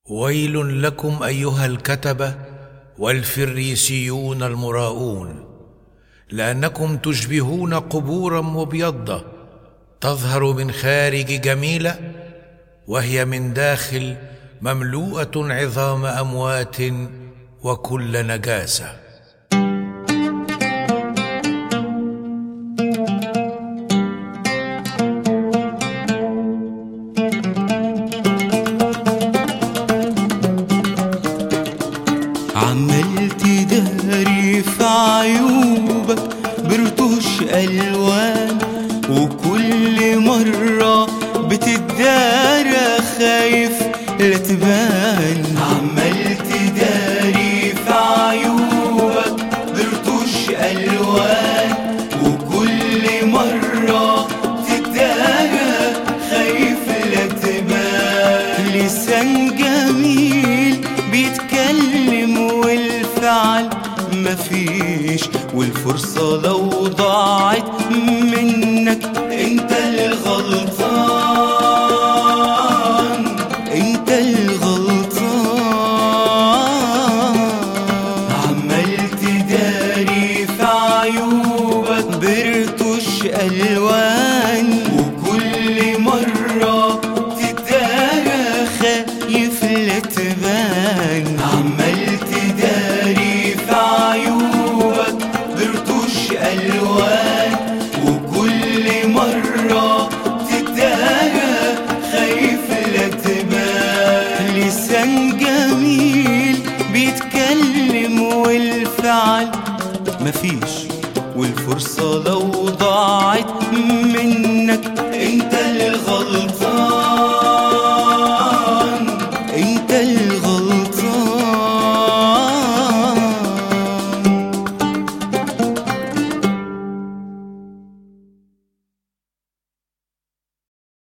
ويل لكم ايها الكتبه والفريسيون المراؤون لانكم تشبهون قبورا مبيضه تظهر من خارج جميله وهي من داخل مملوءه عظام اموات وكل نجاسه عمال تداري في عيوبك برتوش ألوان وكل مرة بتدارى خايف لا تبان عمال تداري في عيوبك برتوش ألوان وكل مرة تدارى خايف لا تبان لسان جميل بيتكلم والفعل مفيش والفرصة لو ضاعت منك انت الغلطان انت الغلطان عمال تداري في عيوبك برتوش الوان وكل مرة تدارى خايف لا تبان عمال تداري في عيوبك برتوش الوان وكل مرة تدارى خايف لا تبان لسان جميل بيتكلم والفعل مفيش والفرصة لو ضاعت منك